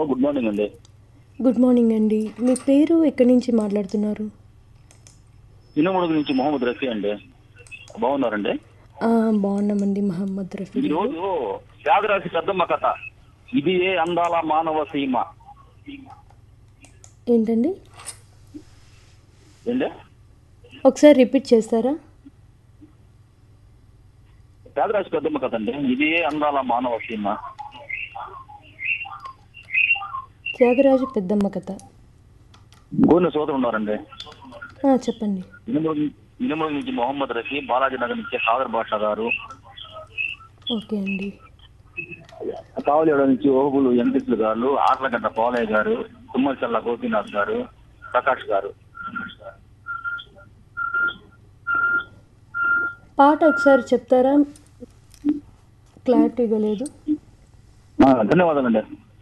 Good morning అండి good morning అండి మీ పేరు ఎక్కడి నుంచి మాట్లాడుతున్నారు ఇనుముడుగు నుంచి మొహమ్మద్ రఫీ అండి బాగున్నారండి ఆ, బాగున్నామండి మహమ్మద్ రఫీ గారు. ఈరోజు త్యాగరాశి పెద్దమ్మ కథ ఇది ఏ అందాల మానవ సీమ ఏంటండి ఏంటి ఒకసారి రిపీట్ చేస్తారా త్యాగరాశి పెద్దమ్మ కథ అండి ఇది ఏ అందాల మానవ సీమ త్యాగరాజు పెద్దమ్మ కథ గోనె సోదరు ఉన్నారండి ఆ, చెప్పండి ఇనుముడు ఇనుముడు నుంచి మొహమ్మద్ రఫీ బాలాజీ నగర్ నుంచి ఖాదర్ బాషా గారు ఓకే అండి కావలివాడ నుంచి ఓహుబులు వెంకటేశ్వర గారు ఆర్లగడ్డ పోలయ్య గారు తుమ్మలచల్ల గోపీనాథ్ గారు ప్రకాష్ గారు పాట ఒకసారి చెప్తారా క్లారిటీగా లేదు ఆ, ధన్యవాదాలండి